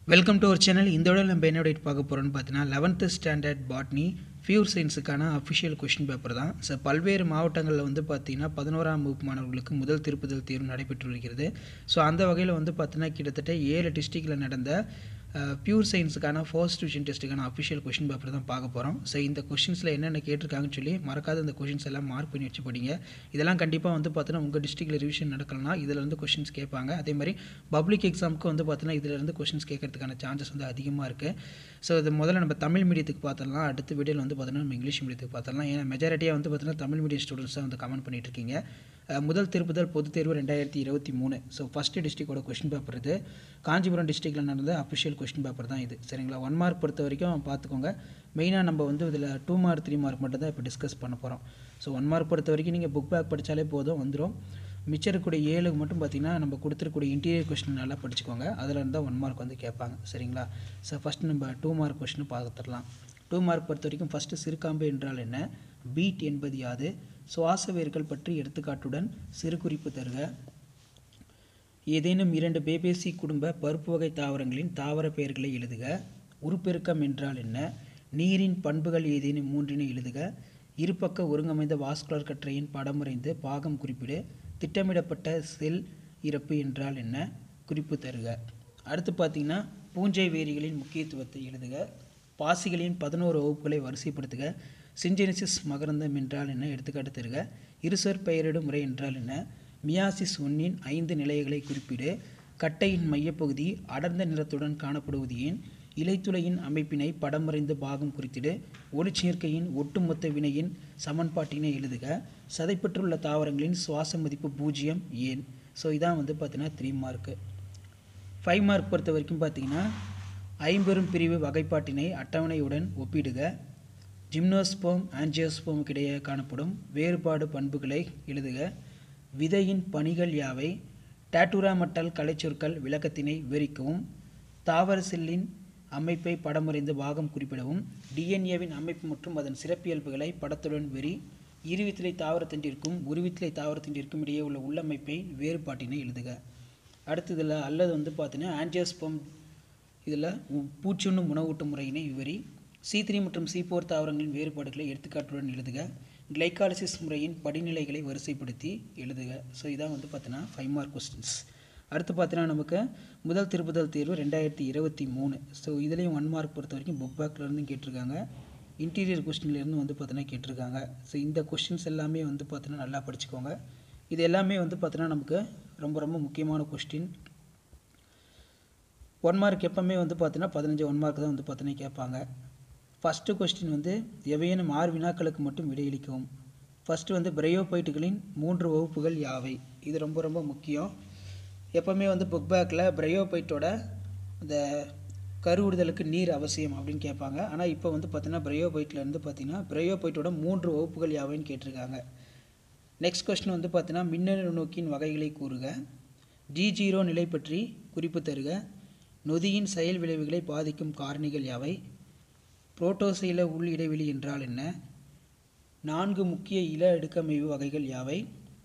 welcome to ஒரு channel இந்த விட நம்ம என்ன update பார்க்க போகிறோம்னு பார்த்தீங்கன்னா லெவன்த்து ஸ்டாண்டர்ட் பாட்னி பியூர் சயின்ஸுக்கான அஃபிஷியல் கொஷின் பேப்பர் தான் ஸோ பல்வேறு மாவட்டங்களில் வந்து பார்த்தீங்கன்னா பதினோராம் வகுப்பு மாணவர்களுக்கு முதல் திருப்புதல் தேர்வு நடைபெற்று வருகிறது ஸோ அந்த வகையில் வந்து பார்த்தீங்கன்னா கிட்டத்தட்ட ஏழு டிஸ்ட்ரிக்டில் நடந்த பியூர் சயின்ஸுக்கான ஃபர்ஸ்ட் டிவிஷன் டெஸ்ட்டுக்கான அஃபிஷியல் கொஷின் பேப்பர் தான் பார்க்க போகிறோம் ஸோ இந்த கொஷின்ஸில் என்னென்ன கேட்டிருக்காங்கன்னு சொல்லி மறக்காத இந்த கொஷின்ஸ் எல்லாம் மார்க் பண்ணி வச்சு படிங்க இதெல்லாம் கண்டிப்பாக வந்து பார்த்தீங்கன்னா உங்கள் டிஸ்ட்ரிக்டில் ரிவிஷன் நடக்கலனா இதில் இருந்து கொஷின்ஸ் கேட்பாங்க அதே மாதிரி பப்ளிக் எக்ஸாமுக்கு வந்து பார்த்தீங்கன்னா இதில் இருந்து கொஷின்ஸ் கேட்கறதுக்கான சான்சஸ் வந்து அதிகமாக இருக்குது ஸோ இது முதல்ல நம்ம தமிழ் மீடியத்துக்கு பார்த்தலாம் அடுத்த வீடியோவில் வந்து பார்த்தீங்கன்னா நம்ம இங்கிலீஷ் மீடியத்துக்கு பார்த்தலாம் ஏன்னா மெஜாரிட்டியாக வந்து பார்த்தீங்கன்னா தமிழ் மீடியம் ஸ்டூடெண்ட்ஸ் தான் வந்து கமெண்ட் பண்ணிட்டு இருக்கீங்க அஹ் முதல் திருப்புதல் பொதுத் தேர்வு ரெண்டாயிரத்தி இருபத்தி மூணு ஸோ ஃபஸ்ட்டு டிஸ்ட்ரிக்டோட கொஷின் பேப்பர் இது காஞ்சிபுரம் டிஸ்ட்ரிக்டில் நடந்த அஃபிஷியல் கொஷின் பேப்பர் தான் இது சரிங்களா ஒன் மார்க் பொறுத்த வரைக்கும் பார்த்துக்கோங்க மெயினாக நம்ம வந்து இதில் டூ மார்க் த்ரீ மார்க் மட்டும் தான் இப்போ டிஸ்கஸ் பண்ண போகிறோம் ஸோ ஒன் மார்க் பொறுத்த வரைக்கும் நீங்கள் புக் பேக் படித்தாலே போதும் வந்துடும் மிச்சம் இருக்கக்கூடிய ஏழுக்கு மட்டும் பார்த்தீங்கன்னா நம்ம கொடுத்துருக்கூடிய இன்டீரியர் கொஸ்டின் நல்லா படிச்சுக்கோங்க அதில் இருந்தால் ஒன் மார்க் வந்து கேட்பாங்க சரிங்களா ஸோ ஃபஸ்ட்டு நம்ம டூ மார்க் கொஸ்டின் பார்த்துடலாம் டூ மார்க் பொறுத்த வரைக்கும் ஃபஸ்ட்டு சிறுகாம்பு என்றால் என்ன பீட் என்பது யாது சுவாச வேர்கள் பற்றி எடுத்துக்காட்டுடன் சிறு குறிப்பு தருக ஏதேனும் இரண்டு பேபேசி குடும்ப பருப்பு வகை தாவரங்களின் தாவர பெயர்களை எழுதுக உருப்பெருக்கம் என்றால் என்ன நீரின் பண்புகள் ஏதேனும் மூன்றினை எழுதுக இருபக்க ஒருங்கமைந்த வாஸ்குலர் கற்றையின் படம் வரைந்து பாகம் குறிப்பிடு திட்டமிடப்பட்ட செல் இறப்பு என்றால் என்ன குறிப்பு தருக அடுத்து பார்த்தீங்கன்னா பூஞ்சை வேரிகளின் முக்கியத்துவத்தை எழுதுக பாசிகளின் பதினோரு வகுப்புகளை வரிசைப்படுத்துக சிஞ்செனிசிஸ் மகரந்தம் என்றால் என்ன எடுத்துக்காட்டு தருக இருசொற் பெயரிடும் முறை என்றால் என்ன மியாசிஸ் ஒன்னின் ஐந்து நிலைகளை குறிப்பிடு கட்டையின் மையப்பகுதி அடர்ந்த நிறத்துடன் காணப்படுவது ஏன் இலைத்துளையின் அமைப்பினை படம் வரைந்து பாகம் குறித்திடு ஒளிச்சேர்க்கையின் ஒட்டுமொத்த வினையின் சமன்பாட்டினை எழுதுக சதைப்பற்றுள்ள தாவரங்களின் சுவாச மதிப்பு பூஜ்ஜியம் ஏன் ஸோ இதான் வந்து பார்த்தீங்கன்னா த்ரீ மார்க்கு ஃபைவ் மார்க் பொறுத்த வரைக்கும் பார்த்தீங்கன்னா ஐம்பெரும் பிரிவு வகைப்பாட்டினை அட்டவணையுடன் ஒப்பிடுக ஜிம்னோஸ்போம் ஆஞ்சியோஸ்போமுக்கு இடையே காணப்படும் வேறுபாடு பண்புகளை எழுதுக விதையின் பணிகள் யாவை டாட்டூராமட்டல் கலைச்சொற்கள் விளக்கத்தினை விவரிக்கவும் தாவர செல்லின் அமைப்பை படம் வரைந்து பாகம் குறிப்பிடவும் டிஎன்ஏவின் அமைப்பு மற்றும் அதன் சிறப்பியல்புகளை படத்துடன் வெறி இருவித்திலை தாவரத்தின்றிற்கும் உருவித்திலை தாவரத்தின்றிற்கும் இடையே உள்ள உள்ளமைப்பை வேறுபாட்டினை எழுதுக அடுத்ததில் அல்லது வந்து பார்த்தீங்கன்னா ஆன்ஜியோஸ்போம் இதில் பூச்சுண்ணும் உணவூட்டும் முறையினை விவரி சி த்ரீ மற்றும் சி ஃபோர் தாவரங்களின் வேறுபாடுகளை எடுத்துக்காட்டுடன் எழுதுக கிளைகாலிசிஸ் முறையின் படிநிலைகளை வரிசைப்படுத்தி எழுதுக ஸோ இதான் வந்து பார்த்தீங்கன்னா ஃபைவ் மார்க் கொஸ்டின்ஸ் அடுத்து பார்த்தீங்கன்னா நமக்கு முதல் திருப்புதல் தேர்வு ரெண்டாயிரத்தி இருபத்தி மூணு ஸோ இதுலேயும் ஒன் மார்க் பொறுத்த வரைக்கும் புக் பேக்லேருந்து கேட்டிருக்காங்க இன்டீரியர் கொஸ்டின்லேருந்து வந்து பார்த்தீங்கன்னா கேட்டிருக்காங்க ஸோ இந்த கொஸ்டின்ஸ் எல்லாமே வந்து பார்த்தீங்கன்னா நல்லா படிச்சுக்கோங்க இது எல்லாமே வந்து பார்த்தீங்கன்னா நமக்கு ரொம்ப ரொம்ப முக்கியமான கொஸ்டின் ஒன் மார்க் எப்போவுமே வந்து பார்த்தீங்கன்னா பதினஞ்சு ஒன் மார்க் தான் வந்து பார்த்தீங்கன்னா கேட்பாங்க ஃபஸ்ட்டு கொஸ்டின் வந்து எவையேனும் ஆறு வினாக்களுக்கு மட்டும் விடையளிக்கவும் ஃபஸ்ட்டு வந்து பிரையோபைட்டுகளின் மூன்று வகுப்புகள் யாவை இது ரொம்ப ரொம்ப முக்கியம் எப்போவுமே வந்து புக் பேக்கில் பிரையோபைட்டோட இந்த கருவுறுதலுக்கு நீர் அவசியம் அப்படின்னு கேட்பாங்க ஆனால் இப்போ வந்து பார்த்தீங்கன்னா பிரையோபைட்டில் இருந்து பார்த்தீங்கன்னா பிரையோபைட்டோட மூன்று வகுப்புகள் யாவைன்னு கேட்டிருக்காங்க நெக்ஸ்ட் கொஸ்டின் வந்து பார்த்தீங்கன்னா மின்னணு நோக்கின் வகைகளை கூறுக ஜி ஜீரோ நிலை பற்றி குறிப்பு தருக நொதியின் செயல் விளைவுகளை பாதிக்கும் காரணிகள் யாவை புரோட்டோசைல உள் இடைவெளி என்றால் என்ன நான்கு முக்கிய இல அடுக்கமைவு வகைகள் யாவை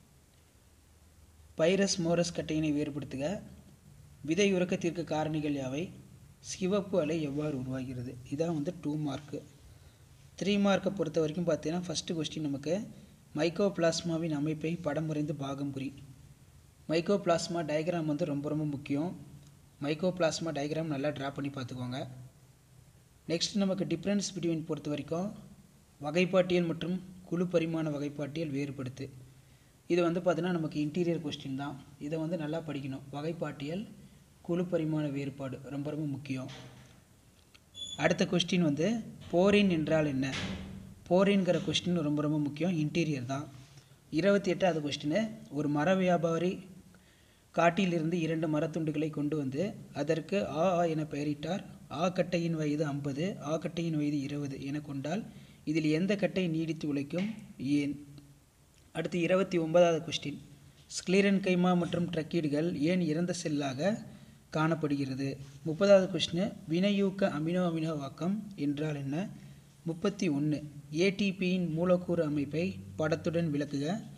பைரஸ் மோரஸ் கட்டையினை வேறுபடுத்துக விதை உறக்கத்திற்கு காரணிகள் யாவை சிவப்பு அலை எவ்வாறு உருவாகிறது இதான் வந்து டூ மார்க்கு த்ரீ மார்க்கை பொறுத்த வரைக்கும் பார்த்தீங்கன்னா ஃபஸ்ட்டு கொஸ்டின் நமக்கு மைக்கோ பிளாஸ்மாவின் அமைப்பை படம் வரைந்து பாகம் குறி மைக்கோ பிளாஸ்மா டயக்ராம் வந்து ரொம்ப ரொம்ப முக்கியம் மைக்கோ பிளாஸ்மா டயக்ராம் நல்லா ட்ரா பண்ணி பார்த்துக்கோங்க நெக்ஸ்ட் நமக்கு டிஃப்ரென்ஸ் பிட்வீன் பொறுத்த வரைக்கும் வகைப்பாட்டியல் மற்றும் குழு பரிமாண வகைப்பாட்டியல் வேறுபடுத்து இது வந்து பார்த்தீங்கன்னா நமக்கு இன்டீரியர் கொஸ்டின் தான் இதை வந்து நல்லா படிக்கணும் வகைப்பாட்டியல் குழு பரிமாண வேறுபாடு ரொம்ப ரொம்ப முக்கியம் அடுத்த கொஸ்டின் வந்து போரின் என்றால் என்ன போரின்கிற கொஸ்டின் ரொம்ப ரொம்ப முக்கியம் இன்டீரியர் தான் இருபத்தி எட்டாவது கொஸ்டின் ஒரு மர வியாபாரி காட்டிலிருந்து இரண்டு மரத்துண்டுகளை கொண்டு வந்து அதற்கு ஆ ஆ என பெயரிட்டார் ஆ கட்டையின் வயது ஐம்பது ஆ கட்டையின் வயது இருபது என கொண்டால் இதில் எந்த கட்டை நீடித்து உழைக்கும் ஏன் அடுத்து இருபத்தி ஒன்பதாவது கொஸ்டின் ஸ்க்ளீரன் கைமா மற்றும் ட்ரக்கீடுகள் ஏன் இறந்த செல்லாக காணப்படுகிறது முப்பதாவது கொஸ்டின் வினையூக்க அமினோ அமினோ வாக்கம் என்றால் என்ன முப்பத்தி ஒன்று ஏடிபியின் மூலக்கூறு அமைப்பை படத்துடன் விளக்குக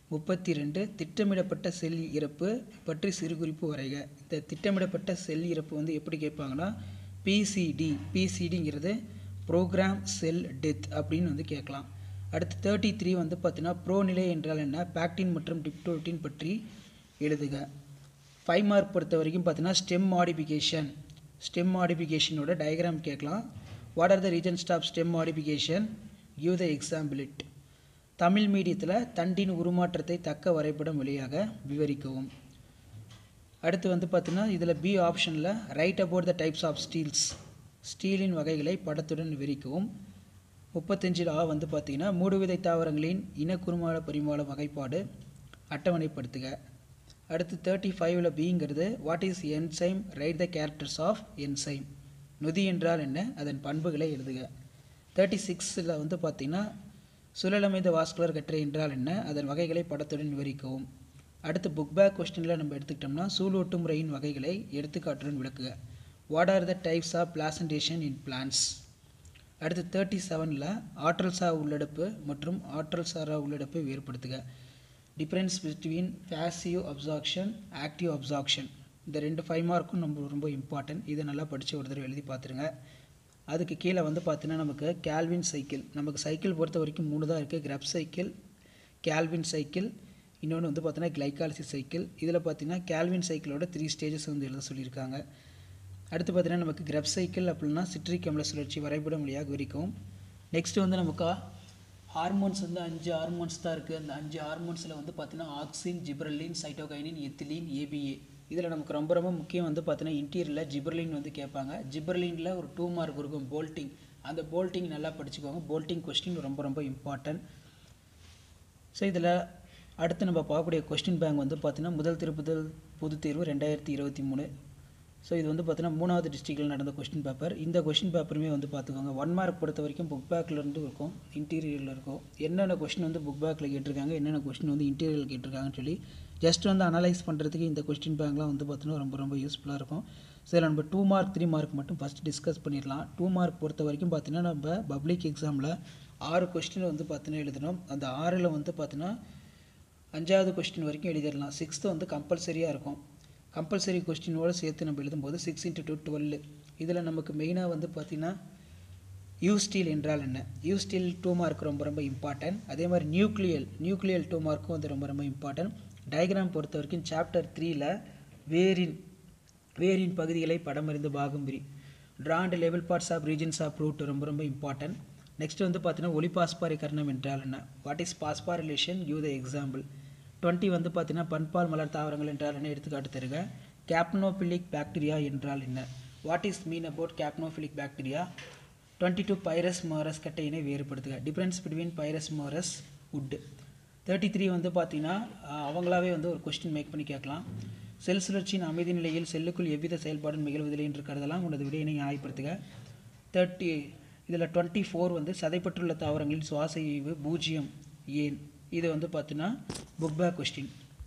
முப்பத்தி ரெண்டு திட்டமிடப்பட்ட செல் இறப்பு பற்றி சிறுகுறிப்பு வரைக இந்த திட்டமிடப்பட்ட செல் இறப்பு வந்து எப்படி கேட்பாங்கன்னா பிசிடி பிசிடிங்கிறது ப்ரோக்ராம் செல் டெத் அப்படின்னு வந்து கேட்கலாம் அடுத்து தேர்ட்டி த்ரீ வந்து பார்த்தீங்கன்னா ப்ரோநிலை என்றால் என்ன பேக்டின் மற்றும் டிப்டோட்டின் பற்றி எழுதுக ஃபைவ் மார்க் பொறுத்த வரைக்கும் பார்த்தீங்கன்னா ஸ்டெம் மாடிஃபிகேஷன் ஸ்டெம் மாடிஃபிகேஷனோட டயக்ராம் கேட்கலாம் what are the regions of stem modification give the example it Tamil மீடியத்தில் தண்டின் உருமாற்றத்தை தக்க வரைபடம் வழியாக விவரிக்கவும் அடுத்து வந்து பார்த்தீங்கன்னா இதில் பி ஆப்ஷனில் write about the types of steles ஸ்டீலின் வகைகளை படத்துடன் விவரிக்கவும் முப்பத்தஞ்சில் ஆ வந்து பார்த்தீங்கன்னா மூடுவிதை தாவரங்களின் இனக்குறுமால பரிமாண வகைப்பாடு அட்டவணைப்படுத்துக அடுத்து தேர்ட்டி ஃபைவ்ல பிங்கிறது what is enzyme write the characters of enzyme நொதி என்றால் என்ன அதன் பண்புகளை எழுதுக தேர்ட்டி சிக்ஸில் வந்து பார்த்தீங்கன்னா சுழலமைந்த வாஸ்குலர் கற்றை என்றால் என்ன அதன் வகைகளை படத்துடன் விவரிக்கவும் அடுத்து புக் பேக் கொஸ்டினில் நம்ம எடுத்துக்கிட்டோம்னா சூலோட்டு முறையின் வகைகளை எடுத்துக்காட்டுடன் விளக்குக what are the types of placentation in plants அடுத்து தேர்ட்டி செவனில் ஆற்றல் சார் உள்ளெடுப்பு மற்றும் ஆற்றல் சாரா உள்ளெடுப்பை வேறுபடுத்துக difference between passive absorption active absorption இந்த ரெண்டு ஃபைவ் மார்க்கும் நம்ம ரொம்ப இம்பார்ட்டன்ட் இதை நல்லா படித்து ஒரு தடவை எழுதி பார்த்துருங்க அதுக்கு கீழே வந்து பார்த்தீங்கன்னா நமக்கு கேல்வின் சைக்கிள் நமக்கு சைக்கிள் பொறுத்த வரைக்கும் மூணு தான் இருக்குது கிரப் சைக்கிள் கேல்வின் சைக்கிள் இன்னொன்று வந்து பார்த்தீங்கன்னா கிளைகாலிசிஸ் சைக்கிள் இதில் பார்த்தீங்கன்னா கேல்வின் சைக்கிளோட த்ரீ ஸ்டேஜஸ் வந்து எழுத சொல்லியிருக்காங்க அடுத்து பார்த்தீங்கன்னா நமக்கு கிரப் சைக்கிள் அப்படின்னா சிட்ரிக் அமில சுழற்சி வரைபடம் வழியாக விவரிக்கும் நெக்ஸ்ட் வந்து நமக்கு ஹார்மோன்ஸ் வந்து அஞ்சு ஹார்மோன்ஸ் தான் இருக்குது அந்த அஞ்சு ஹார்மோன்ஸில் வந்து பார்த்தீங்கன்னா auxin gibberellin cytokinin ethylene ABA இதில் நமக்கு ரொம்ப ரொம்ப முக்கியம் வந்து பார்த்தீங்கன்னா இன்டீரியரில் ஜிப்ரலின் வந்து கேட்பாங்க ஜிப்ரலினில் ஒரு டூ மார்க் இருக்கும் போல்ட்டிங் அந்த போல்ட்டிங் நல்லா படிச்சுக்கோங்க போல்ட்டிங் கொஸ்டின் ரொம்ப ரொம்ப இம்பார்ட்டன்ட் ஸோ இதில் அடுத்து நம்ம பார்க்கக்கூடிய கொஸ்டின் பேங்க் வந்து பார்த்தீங்கன்னா முதல் திருப்புதல் பொதுத் தேர்வு ரெண்டாயிரத்தி இருபத்தி மூணு ஸோ இது வந்து பார்த்தீங்கன்னா மூணாவது டிஸ்ட்ரிக்டில் நடந்த கொஸ்டின் பேப்பர் இந்த கொஸ்டின் பேப்பருமே வந்து பார்த்துக்கோங்க ஒன் மார்க் பொறுத்த வரைக்கும் புக் பேக்லேருந்து இருக்கும் இன்டீரியரில் இருக்கும் என்னென்ன கொஸ்டின் வந்து புக் பேக்கில் கேட்டிருக்காங்க என்னென்ன கொஸ்டின் வந்து இன்டீரியரில் கேட்டிருக்காங்கன்னு சொல்லி ஜஸ்ட் வந்து அனலைஸ் பண்ணுறதுக்கு இந்த கொஸ்டின் பேங்க்லாம் வந்து பார்த்தீங்கன்னா ரொம்ப ரொம்ப யூஸ்ஃபுல்லாக இருக்கும் சரி நம்ம டூ மார்க் த்ரீ மார்க் மட்டும் ஃபஸ்ட் டிஸ்கஸ் பண்ணிடலாம் டூ மார்க் பொறுத்த வரைக்கும் பார்த்தீங்கன்னா நம்ம பப்ளிக் எக்ஸாமில் ஆறு கொஸ்டின் வந்து பார்த்தீங்கன்னா எழுதணும் அந்த ஆறில் வந்து பார்த்தீங்கன்னா அஞ்சாவது கொஸ்டின் வரைக்கும் எழுதிடலாம் சிக்ஸ்த்து வந்து கம்பல்சரியாக இருக்கும் கம்பல்சரி கொஸ்டினோடு சேர்த்து நம்ம எழுதும்போது சிக்ஸ் இன்ட்டு டூ டுவெல் இதில் நமக்கு மெயினாக வந்து பார்த்திங்கன்னா யூ ஸ்டீல் என்றால் என்ன யூ ஸ்டீல் டூ மார்க் ரொம்ப ரொம்ப இம்பார்ட்டன்ட் அதே மாதிரி நியூக்ளியல் நியூக்ளியல் டூ மார்க்கும் வந்து ரொம்ப ரொம்ப இம்பார்ட்டன்ட் டயக்ராம் பொறுத்த வரைக்கும் சாப்டர் த்ரீல வேரின் வேரின் பகுதிகளை படமறிந்து பாகம் பிரி ட்ராண்ட் லெவல் parts of regions of root ரொம்ப ரொம்ப இம்பார்ட்டன்ட் நெக்ஸ்ட் வந்து பார்த்தீங்கன்னா ஒளி பாஸ்பாரிகரணம் என்றால் என்ன what is phosphorylation you the example twenty வந்து பார்த்தீங்கன்னா பண்பால் மலர் தாவரங்கள் என்றால் என்ன எடுத்துக்காட்டு தருக கேப்னோபிலிக் பாக்டீரியா என்றால் என்ன what is mean about capnophilic bacteria twenty two Pyrus Morus கட்டையினை வேறுபடுத்துக difference between Pyrus Morus wood thirty three வந்து பார்த்தீங்கன்னா அவங்களாவே வந்து ஒரு கொஸ்டின் மேக் பண்ணி கேட்கலாம் செல் சுழற்சியின் அமைதி நிலையில் செல்லுக்குள் எவ்வித செயல்பாடும் நிகழ்வதில்லை என்று கருதலாம் உனது விடையினை நியாயப்படுத்துக தேர்ட்டி இதில் டுவெண்ட்டி ஃபோர் வந்து சதைப்பற்றுள்ள தாவரங்களில் சுவாச ஈவு பூஜ்ஜியம் ஏன் இது வந்து பார்த்தீங்கன்னா புக் பேக் கொஸ்டின்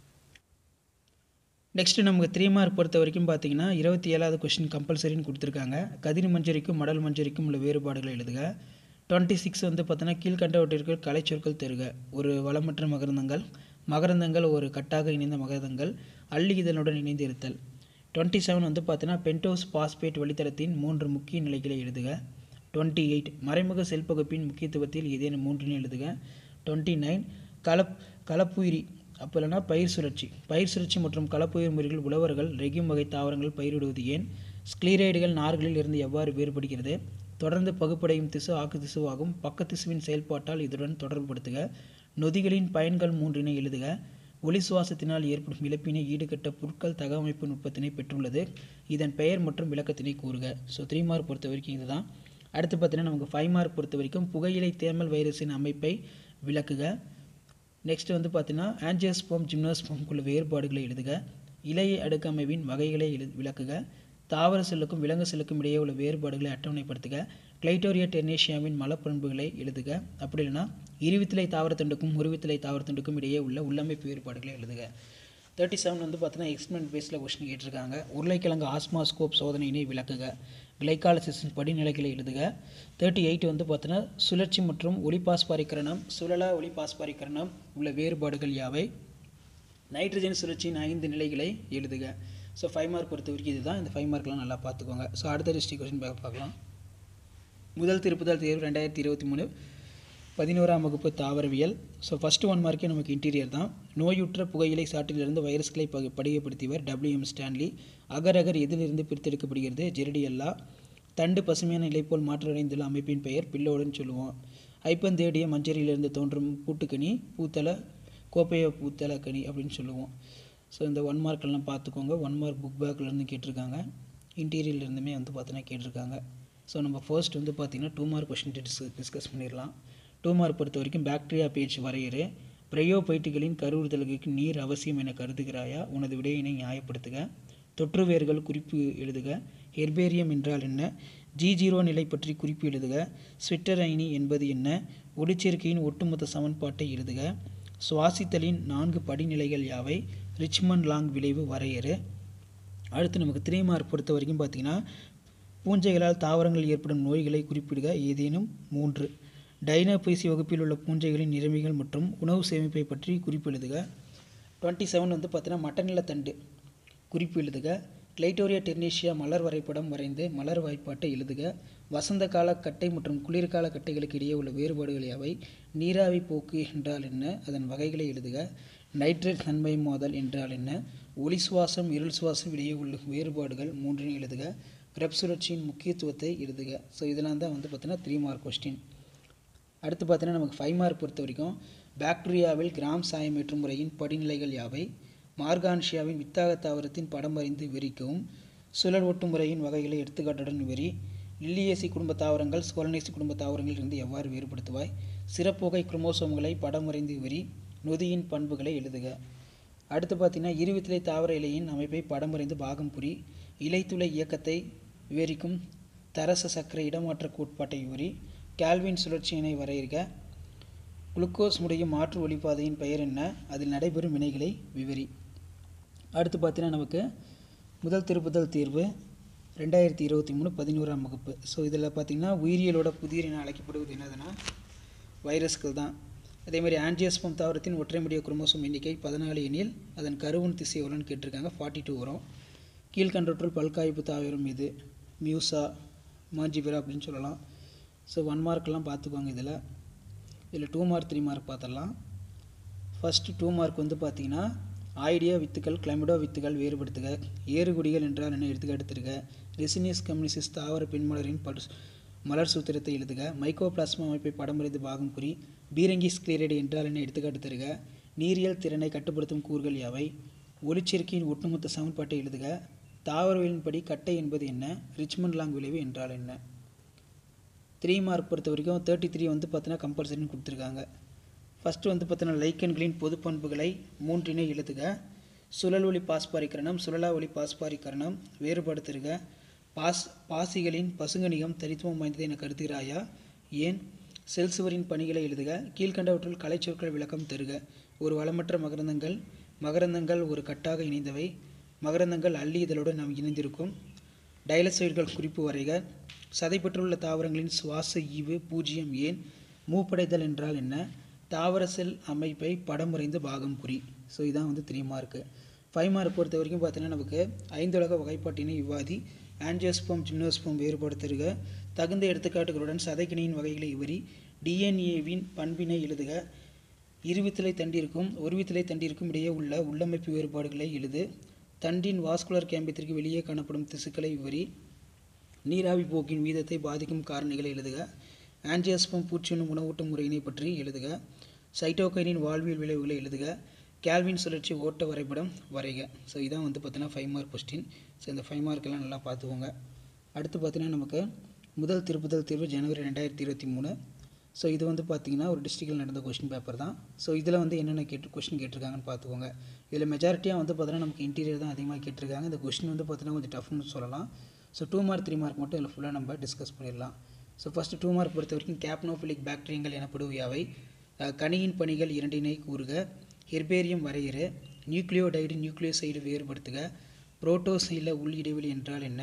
நெக்ஸ்ட்டு நமக்கு த்ரீ மார்க் பொறுத்த வரைக்கும் பார்த்தீங்கன்னா இருபத்தி ஏழாவது கொஸ்டின் கம்பல்சரின்னு கொடுத்துருக்காங்க கதிர் மஞ்சரிக்கும் மடல் மஞ்சரிக்கும் உள்ள வேறுபாடுகளை எழுதுக டுவெண்ட்டி சிக்ஸ் வந்து பார்த்தோன்னா கீழ்கண்டவற்றிற்கு கலைச்சொற்கள் தருக ஒரு வளமற்ற மகரந்தங்கள் மகரந்தங்கள் ஒரு கட்டாக இணைந்த மகரந்தங்கள் அள்ளி இதனுடன் இணைந்து இருத்தல் டுவெண்ட்டி செவன் வந்து பார்த்தீங்கன்னா பென்டோஸ் பாஸ்பேட் வழித்தடத்தின் மூன்று முக்கிய நிலைகளை எழுதுக டுவெண்ட்டி எயிட் மறைமுக செல்பகுப்பின் முக்கியத்துவத்தில் ஏதேனும் மூன்றினை எழுதுக டுவெண்ட்டி நைன் கலப் கலப்புயிரி அப்போ இல்லைனா பயிர் சுழற்சி பயிர் சுழற்சி மற்றும் கலப்புயிர் முறைகள் உழவர்கள் ரெகிம் வகை தாவரங்கள் பயிரிடுவது ஏன் ஸ்க்ளீரைடுகள் நார்களில் இருந்து எவ்வாறு வேறுபடுகிறது தொடர்ந்து பகுப்படையும் திசு ஆக்கு திசுவாகும் பக்க திசுவின் செயல்பாட்டால் இதுடன் தொடர்புபடுத்துக நொதிகளின் பயன்கள் மூன்றினை எழுதுக ஒளி சுவாசத்தினால் ஏற்படும் இழப்பினை ஈடுகட்ட பொருட்கள் தகவமைப்பு நுட்பத்தினை பெற்றுள்ளது இதன் பெயர் மற்றும் விளக்கத்தினை கூறுக ஸோ த்ரீ மார்க் பொறுத்த வரைக்கும் இதுதான் அடுத்து பார்த்தீங்கன்னா நமக்கு ஃபைவ் மார்க் பொறுத்த வரைக்கும் புகையிலை தேமல் வைரஸின் அமைப்பை விளக்குக நெக்ஸ்ட் வந்து பார்த்தீங்கன்னா ஆன்ஜியோஸ்போம் ஜிம்னோஸ்போம்குள்ள வேறுபாடுகளை எழுதுக இலைய அடுக்கு அமைவின் வகைகளை எழு விளக்குக தாவர செல்லுக்கும் விலங்கு செல்லுக்கும் இடையே உள்ள வேறுபாடுகளை அட்டவணைப்படுத்துக கிளைட்டோரியா டெர்னேஷியாவின் மலப்பண்புகளை எழுதுக அப்படி இல்லைன்னா இருவித்திலை தாவரத்தண்டுக்கும் உருவித்திலை தாவரத்தண்டுக்கும் இடையே உள்ள உள்ளமைப்பு வேறுபாடுகளை எழுதுக தேர்ட்டி செவன் வந்து பார்த்தீங்கன்னா எக்ஸ்பெரிமெண்ட் பேஸில் கொஸ்டின் கேட்டிருக்காங்க உருளைக்கிழங்கு ஆஸ்மாஸ்கோப் சோதனையினை விளக்குக கிளைகாலிசிஸின் படிநிலைகளை எழுதுக தேர்ட்டி எயிட் வந்து பார்த்தோன்னா சுழற்சி மற்றும் ஒளிபாஸ்பாரிக்கரணம் சுழலா ஒளிபாஸ்பாரிக்கரணம் உள்ள வேறுபாடுகள் யாவை நைட்ரஜன் சுழற்சியின் ஐந்து நிலைகளை எழுதுக ஸோ ஃபைவ் மார்க் பொறுத்த வரைக்கும் இதுதான் இந்த ஃபைவ் மார்க்லாம் நல்லா பார்த்துக்கோங்க ஸோ அடுத்த டிஸ்ட்ரிக் கொஸ்டின் பார்க்கலாம் முதல் திருப்புதல் தேர்வு ரெண்டாயிரத்தி இருபத்தி மூணு பதினோராம் வகுப்பு தாவரவியல் ஸோ ஃபஸ்ட்டு ஒன் மார்க்கே நமக்கு இன்டீரியர் தான் நோயுற்ற புகையிலை சாற்றிலிருந்து வைரஸ்களை ப படிகப்படுத்தியவர் டபிள்யூஎம் ஸ்டான்லி அகரகர் எதிலிருந்து பிரித்தெடுக்கப்படுகிறது ஜெரடியல்லா தண்டு பசுமையான நிலை போல் மாற்றடைந்துள்ள அமைப்பின் பெயர் பில்லோடுன்னு சொல்லுவோம் ஐப்பந்தேடிய மஞ்சரிலிருந்து தோன்றும் பூட்டுக்கனி பூத்தலை கோப்பைய பூத்தலை கனி அப்படின்னு சொல்லுவோம் ஸோ இந்த ஒன் மார்க்கெல்லாம் பார்த்துக்கோங்க ஒன் மார்க் புக் பேக்லேருந்து கேட்டிருக்காங்க இன்டீரியர்லேருந்துமே வந்து பார்த்தீங்கன்னா கேட்டிருக்காங்க ஸோ நம்ம ஃபர்ஸ்ட் வந்து பார்த்திங்கன்னா டூ மார்க் கொஷின் டிஸ் டிஸ்கஸ் பண்ணிடலாம் டூ மார்க் பொறுத்த வரைக்கும் பாக்டீரியா பேஜ் வரையறு பிரயோபைட்டுகளின் கருவுறுதலுக்கு நீர் அவசியம் என கருதுகிறாயா உனது விடையினை நியாயப்படுத்துக தொற்று வேர்கள் குறிப்பு எழுதுக ஹெர்பேரியம் என்றால் என்ன ஜி ஜீரோ நிலை பற்றி குறிப்பு எழுதுக ஸ்விட்டர் அயனி என்பது என்ன ஒளிச்சேர்க்கையின் ஒட்டுமொத்த சமன்பாட்டை எழுதுக சுவாசித்தலின் நான்கு படிநிலைகள் யாவை ரிச்மண்ட் லாங் விளைவு வரையறு அடுத்து நமக்கு த்ரீ மார்க் பொறுத்த வரைக்கும் பார்த்திங்கன்னா பூஞ்சைகளால் தாவரங்கள் ஏற்படும் நோய்களை குறிப்பிடுக ஏதேனும் மூன்று டைனோபைசி வகுப்பில் உள்ள பூஞ்சைகளின் நிலைமைகள் மற்றும் உணவு சேமிப்பை பற்றி குறிப்பு எழுதுக டுவெண்ட்டி செவன் வந்து பார்த்தீங்கன்னா மட்டநில தண்டு குறிப்பு எழுதுக கிளைட்டோரியா டெர்னேஷியா மலர் வரைபடம் வரைந்து மலர் வாய்ப்பாட்டை எழுதுக வசந்த கால கட்டை மற்றும் குளிர்கால கட்டைகளுக்கு இடையே உள்ள வேறுபாடுகள் யாவை நீராவி போக்கு என்றால் என்ன அதன் வகைகளை எழுதுக நைட்ரேட் தன்மை மோதல் என்றால் என்ன ஒளி சுவாசம் இருள் சுவாசம் இடையே உள்ள வேறுபாடுகள் மூன்றினை எழுதுக கிரப் சுழற்சியின் முக்கியத்துவத்தை எழுதுக ஸோ இதெல்லாம் தான் வந்து பார்த்தீங்கன்னா த்ரீ மார்க் கொஸ்டின் அடுத்து பார்த்தீங்கன்னா நமக்கு ஃபைவ் மார்க் பொறுத்த வரைக்கும் பாக்டீரியாவில் கிராம் சாயமேற்றும் முறையின் படிநிலைகள் யாவை மார்கான்ஷியாவின் வித்தாக தாவரத்தின் படம் வரைந்து விவரிக்கவும் சுழல் ஓட்டு முறையின் வகைகளை எடுத்துக்காட்டுடன் விவரி லில்லியேசி குடும்ப தாவரங்கள் ஸ்கோலனேசி குடும்ப தாவரங்களில் இருந்து எவ்வாறு வேறுபடுத்துவாய் சிறப்புகை குரோமோசோம்களை படம் வரைந்து விவரி நொதியின் பண்புகளை எழுதுக அடுத்து பார்த்தீங்கன்னா இருவித்திலை தாவர இலையின் அமைப்பை படம் வரைந்து பாகம் புரி இலைத்துளை இயக்கத்தை விவரிக்கும் தரச சர்க்கரை இடமாற்ற கோட்பாட்டை விவரி கேல்வின் சுழற்சியினை வரையறுக்க குளுக்கோஸ் முடியும் மாற்று ஒளிப்பாதையின் பெயர் என்ன அதில் நடைபெறும் வினைகளை விவரி அடுத்து பார்த்தீங்கன்னா நமக்கு முதல் திருப்புதல் தீர்வு ரெண்டாயிரத்தி இருபத்தி மூணு பதினோராம் வகுப்பு ஸோ இதில் பார்த்திங்கன்னா உயிரியலோட புதிர் என அழைக்கப்படுவது என்னதுன்னா வைரஸ்கள் தான் அதே மாதிரி ஆன்ஜியோஸ்பம் தாவரத்தின் ஒற்றைமுடிய குரோமோசோம் எண்ணிக்கை பதினாலு எண்ணில் அதன் கருவன் திசை எவ்வளோன்னு கேட்டிருக்காங்க ஃபார்ட்டி டூ வரும் கீழ்கண்டற்றுள் பல்காய்ப்பு தாவரம் இது மியூசா மாஞ்சிபிரா அப்படின்னு சொல்லலாம் ஸோ ஒன் மார்க்லாம் பார்த்துக்கோங்க இதில் இதில் டூ மார்க் த்ரீ மார்க் பார்த்துடலாம் ஃபஸ்ட்டு டூ மார்க் வந்து பார்த்தீங்கன்னா ஆயிடியா வித்துக்கள் கிளமிடோ வித்துகள் வேறுபடுத்துக ஏறுகுடிகள் என்றால் என்ன எடுத்துக்க எடுத்துருக்க ரெசினியஸ் கம்யூனிசிஸ் தாவர பெண்மலரின் படு மலர் சூத்திரத்தை எழுதுக மைக்கோபிளாஸ்மா அமைப்பை படம் வரைந்து பாகம் குறி பீரங்கிஸ் கிளியரேடு என்றால் என்ன எடுத்துக்காட்டு தருக நீரியல் திறனை கட்டுப்படுத்தும் கூறுகள் யாவை ஒளிச்சேர்க்கையின் ஒட்டுமொத்த சமன்பாட்டை எழுதுக தாவரவியலின்படி கட்டை என்பது என்ன ரிச்மண்ட் லாங் விளைவு என்றால் என்ன த்ரீ மார்க் பொறுத்த வரைக்கும் தேர்ட்டி த்ரீ வந்து பார்த்தீங்கன்னா கம்பல்சரின்னு கொடுத்துருக்காங்க ஃபஸ்ட்டு வந்து பார்த்தீங்கன்னா லைக்கன்களின் பொது பண்புகளை மூன்றினை எழுதுக சுழல் ஒளி பாஸ்பாரிக்கரணம் சுழலா ஒளி பாஸ்பாரிக்கரணம் வேறுபடுத்துக பாஸ் பாசிகளின் பசுங்கணிகம் தனித்துவம் வாய்ந்தது என கருதுகிறாயா ஏன் செல் சுவரின் பணிகளை எழுதுக கீழ்கண்டவற்றுள் கலைச்சொற்கள் விளக்கம் தருக ஒரு வளமற்ற மகரந்தங்கள் மகரந்தங்கள் ஒரு கட்டாக இணைந்தவை மகரந்தங்கள் அள்ளி இதழுடன் நாம் இணைந்திருக்கும் டைலசைடுகள் குறிப்பு வரைக சதைப்பற்றுள்ள தாவரங்களின் சுவாச ஈவு பூஜ்ஜியம் ஏன் மூப்படைதல் என்றால் என்ன தாவர செல் அமைப்பை படம் வரைந்து பாகம் குறி ஸோ இதான் வந்து த்ரீ மார்க்கு ஃபைவ் மார்க் பொறுத்த வரைக்கும் பார்த்தீங்கன்னா நமக்கு ஐந்துலக வகைப்பாட்டினை விவாதி ஆன்ஜியோஸ்பம் ஜிம்னோஸ்பம் வேறுபடுத்துக தகுந்த எடுத்துக்காட்டுகளுடன் சதைக்கிணையின் வகைகளை விவரி டிஎன்ஏவின் பண்பினை எழுதுக இருவித்தலை தண்டிற்கும் ஒருவித்தலை தண்டிற்கும் இடையே உள்ள உள்ளமைப்பு வேறுபாடுகளை எழுது தண்டின் வாஸ்குலர் கேம்பத்திற்கு வெளியே காணப்படும் திசுக்களை விவரி நீராவி போக்கின் வீதத்தை பாதிக்கும் காரணிகளை எழுதுக ஆன்ஜியோஸ்பம் பூச்சினும் உணவூட்டும் முறையினை பற்றி எழுதுக சைட்டோகைனின் வாழ்வியல் விளைவுகளை எழுதுக கேல்வின் சுழற்சி ஓட்ட வரைபடம் வரைக ஸோ இதான் வந்து பார்த்தீங்கன்னா ஃபைவ் மார்க் கொஸ்டின் ஸோ இந்த ஃபைவ் மார்க்கெல்லாம் நல்லா பார்த்துக்கோங்க அடுத்து பார்த்தீங்கன்னா நமக்கு முதல் திருப்புதல் தேர்வு ஜனவரி ரெண்டாயிரத்தி இருபத்தி மூணு ஸோ இது வந்து பார்த்தீங்கன்னா ஒரு டிஸ்ட்ரிக்டில் நடந்த கொஸ்டின் பேப்பர் தான் ஸோ இதில் வந்து என்னென்ன கேட்டு கொஸ்டின் கேட்டிருக்காங்கன்னு பார்த்துக்கோங்க இதில் மெஜாரிட்டியாக வந்து பார்த்தீங்கன்னா நமக்கு இன்டீரியர் தான் அதிகமாக கேட்டிருக்காங்க இந்த கொஸ்டின் வந்து பார்த்தீங்கன்னா கொஞ்சம் டஃப்னு சொல்லலாம் so two mark three mark மட்டும் இதில் ஃபுல்லாக நம்ம டிஸ்கஸ் பண்ணிடலாம் ஸோ ஃபஸ்ட்டு டூ மார்க் பொறுத்த வரைக்கும் கேப்னோஃபிலிக் பாக்டீரியங்கள் எனப்படுவையாவை அஹ், கனியின் பணிகள் இரண்டினை கூறுக ஹெர்பேரியம் வரையறு நியூக்ளியோடைடு நியூக்ளியோசைடு வேறுபடுத்துக புரோட்டோசைல உள் இடைவெளி என்றால் என்ன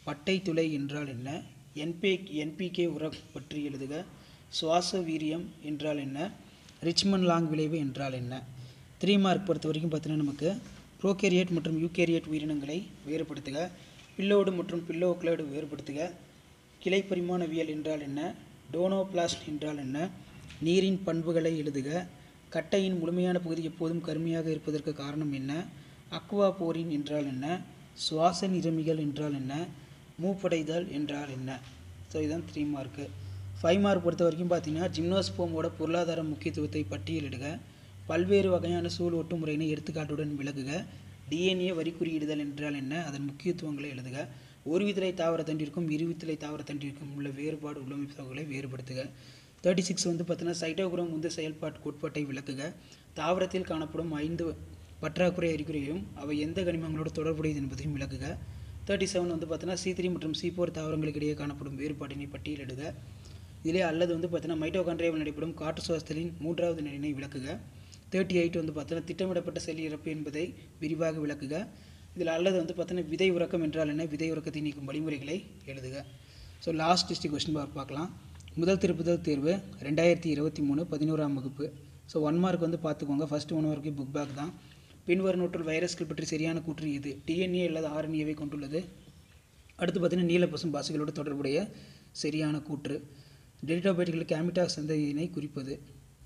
பட்டை துளை என்றால் என்ன என்பே என்பிகே உரம் பற்றி எழுதுக சுவாச வீரியம் என்றால் என்ன ரிச்மன் லாங் விளைவு என்றால் என்ன த்ரீ மார்க் பொறுத்த வரைக்கும் பார்த்தீங்கன்னா நமக்கு ப்ரோகேரியட் மற்றும் யூகேரியட் உயிரினங்களை வேறுபடுத்துக பில்லோடு மற்றும் பில்லோக்ளைடு வேறுபடுத்துக கிளை பரிமாணவியல் என்றால் என்ன டோனோபிளாஸ்ட் என்றால் என்ன நீரின் பண்புகளை எழுதுக கட்டையின் முழுமையான பகுதி எப்போதும் கருமையாக இருப்பதற்கு காரணம் என்ன அக்வா போரின் என்றால் என்ன சுவாச நிறமிகள் என்றால் என்ன மூப்படைதல் என்றால் என்ன ஸோ இதுதான் த்ரீ மார்க்கு ஃபைவ் மார்க் பொறுத்த வரைக்கும் பார்த்தீங்கன்னா ஜிம்னோஸ்போமோட பொருளாதார முக்கியத்துவத்தை பட்டியலிடுக பல்வேறு வகையான சூழ் ஒட்டு முறையினை எடுத்துக்காட்டுடன் விளக்குக டிஎன்ஏ வரி குறியிடுதல் என்றால் என்ன அதன் முக்கியத்துவங்களை எழுதுக ஒரு வித்திலை தாவர தண்டிற்கும் இருவித்திலை தாவர தண்டிற்கும் உள்ள வேறுபாடு உள்ளமைப்புகளை வேறுபடுத்துக தேர்ட்டி சிக்ஸ் வந்து பார்த்தீங்கன்னா சைட்டோகுரம் உந்து செயல்பாட்டு கோட்பாட்டை விளக்குக தாவரத்தில் காணப்படும் ஐந்து பற்றாக்குறை அறிகுறியையும் அவை எந்த கனிமங்களோடு தொடர்புடையது என்பதையும் விளக்குக தேர்ட்டி செவன் வந்து பார்த்தீங்கன்னா சி த்ரீ மற்றும் சி ஃபோர் தாவரங்களுக்கு இடையே காணப்படும் வேறுபாட்டினை பட்டியலிடுக இதிலே அல்லது வந்து பார்த்தீங்கன்னா மைட்டோகாண்ட்ரியாவில் நடைபெறும் காற்று சுவாசத்தின் மூன்றாவது நிலையினை விளக்குக தேர்ட்டி எயிட் வந்து பார்த்தீங்கன்னா திட்டமிடப்பட்ட செல் இறப்பு என்பதை விரிவாக விளக்குக இதில் அல்லது வந்து பார்த்தீங்கன்னா விதை உறக்கம் என்றால் என்ன விதை உறக்கத்தை நீக்கும் வழிமுறைகளை எழுதுக ஸோ லாஸ்ட் டிஸ்ட்ரிக் கொஸ்டின் பார்க்கலாம் முதல் திருப்புதல் தேர்வு ரெண்டாயிரத்தி இருபத்தி மூணு பதினோராம் வகுப்பு ஸோ ஒன் மார்க் வந்து பார்த்துக்கோங்க first one mark book back தான் பின்வரும் நூற்றில் வைரஸ்கள் பற்றி சரியான கூற்று இது டிஎன்ஏ அல்லது ஆர்என்ஏவை கொண்டுள்ளது அடுத்து பார்த்தீங்கன்னா நீலப்பசும் பாசிகளோடு தொடர்புடைய சரியான கூற்று டெலிட்டோபைட்டுகள் கேமிட்டா சந்ததியினை குறிப்பது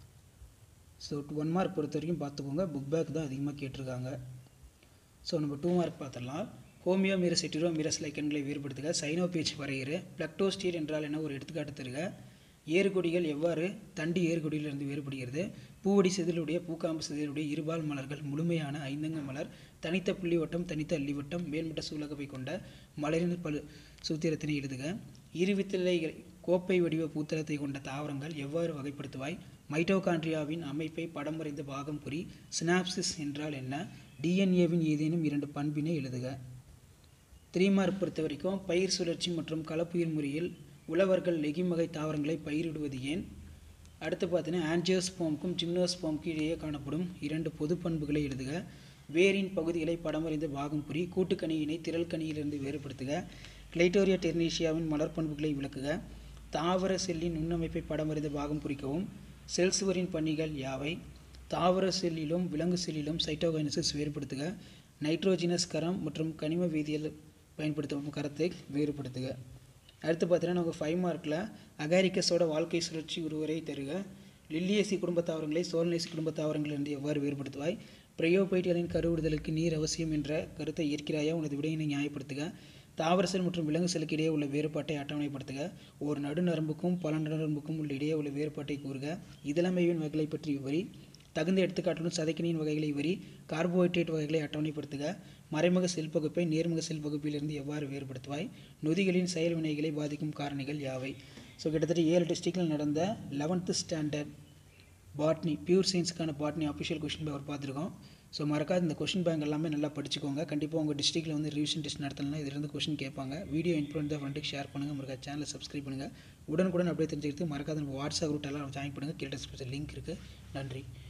ஸோ ஒன் மார்க் பொறுத்த வரைக்கும் பார்த்துக்கோங்க புக் பேக் தான் அதிகமாக கேட்டிருக்காங்க ஸோ நம்ம டூ மார்க் பார்த்துடலாம் ஹோமியோ மீரஸ் எட்டிரோ மீரஸ் லைக்கன்களை வேறுபடுத்துக சைனோ பேச்சு வரையிறு பிளக்டோஸ்டீர் என்றால் என்ன ஒரு எடுத்துக்காட்டு தருக ஏறுகொடிகள் எவ்வாறு தண்டு ஏறுகொடியிலிருந்து வேறுபடுகிறது பூவடி செதிலுடைய பூக்காம்பு செதிலுடைய இருபால் மலர்கள் முழுமையான ஐந்தங்க மலர் தனித்த புள்ளி வட்டம் தனித்த அள்ளிவட்டம் மேல்மட்ட சூலகவை கொண்ட மலரின் பழு சூத்திரத்தினை எழுதுக இருவித்திலை கோப்பை வடிவ பூத்தளத்தை கொண்ட தாவரங்கள் எவ்வாறு வகைப்படுத்துவாய் மைட்டோகாண்ட்ரியாவின் அமைப்பை படம் வரைந்த பாகம் குறி சினாப்சிஸ் என்றால் என்ன டிஎன்ஏவின் ஏதேனும் இரண்டு பண்பினை எழுதுக த்ரீ மார்க் பொறுத்த வரைக்கும் பயிர் சுழற்சி மற்றும் கலப்புயிர் முறையில் உழவர்கள் லெகிம் வகை தாவரங்களை பயிரிடுவது ஏன் அடுத்து பார்த்தீங்கன்னா ஆன்ஜியோஸ்போம்க்கும் ஜிம்னோஸ்போம்க்கும் இடையே காணப்படும் இரண்டு பொது பண்புகளை எழுதுக வேரின் பகுதிகளை படம் வரைந்த பாகம் புரி கூட்டுக்கணியினை திரள் கணியிலிருந்து வேறுபடுத்துக கிளைட்டோரியா டெர்னீஷியாவின் மலர் பண்புகளை விளக்குக தாவர செல்லின் நுண்ணமைப்பை படம் வரைந்த பாகம் குறிக்கவும் செல் சுவரின் பணிகள் யாவை தாவர செல்லிலும் விலங்கு செல்லிலும் சைட்டோகைனசிஸ் வேறுபடுத்துக நைட்ரோஜினஸ் கரம் மற்றும் கனிம வேதியியல் பயன்படுத்தும் கரத்தை வேறுபடுத்துக அடுத்து பார்த்தீங்கன்னா நமக்கு ஃபைவ் மார்க்கில் அகாரிக்கஸோட வாழ்க்கை சுழற்சி ஒருவரை தருக லில்லியேசி குடும்ப தாவரங்களை சோல்நேசி குடும்ப தாவரங்கள் என்று எவ்வாறு வேறுபடுத்துவாய் பிரயோபைட்டிகளின் கருவிடுதலுக்கு நீர் அவசியம் என்ற கருத்தை ஏற்கிறாயா உனது விடையினை நியாயப்படுத்துக தாவர செல் மற்றும் விலங்கு செல்லுக்கு இடையே உள்ள வேறுபாட்டை அட்டவணைப்படுத்துக ஒரு நடுநரம்புக்கும் பல நரம்புக்கும் உள்ள இடையே உள்ள வேறுபாட்டை கூறுக இதழமைவின் வகைகளை பற்றி விவரி தகுந்த எடுத்துக்காட்டுடன் சதைக்கினியின் வகைகளை வரி கார்போஹைட்ரேட் வகைகளை அட்டவணைப்படுத்துக மறைமுக செல் பகுப்பை நேர்முக செல் பகுப்பிலிருந்து எவ்வாறு வேறுபடுத்துவாய் நொதிகளின் செயல் வினைகளை பாதிக்கும் காரணிகள் யாவை ஸோ கிட்டத்தட்ட ஏழு டிஸ்ட்ரிக்டில் நடந்த லெவன்த்து ஸ்டாண்டர்ட் பாட்னி பியூர் சயின்ஸுக்கான பாட்னி அஃபிஷியல் கொஷின் பேப்பர் பார்த்துருக்கோம் ஸோ மறக்காத இந்த கொஷின் பேங்க் எல்லாமே நல்லா படிச்சுக்கோங்க கண்டிப்பாக உங்கள் டிஸ்ட்ரிக்ட்டில் வந்து ரிவிஷன் டெஸ்ட் நடத்தலாம் இதிலிருந்து கொஷின் கேட்பாங்க வீடியோ இன்ஃபுளுன் தான் ஃப்ரெண்டுக்கு ஷேர் பண்ணுங்கள் மறக்காத சேனலை சப்ஸ்கிரைப் பண்ணுங்கள் உடனுக்குடன் அப்படியே தெரிஞ்சுக்கிறதுக்கு மறக்காத நம்ம வாட்ஸ்அப் குரூப் எல்லாம் ஜாயின் பண்ணுங்கள் கீழே டிஸ்கிரிப்ஷன் லிங்க் இருக்குது நன்றி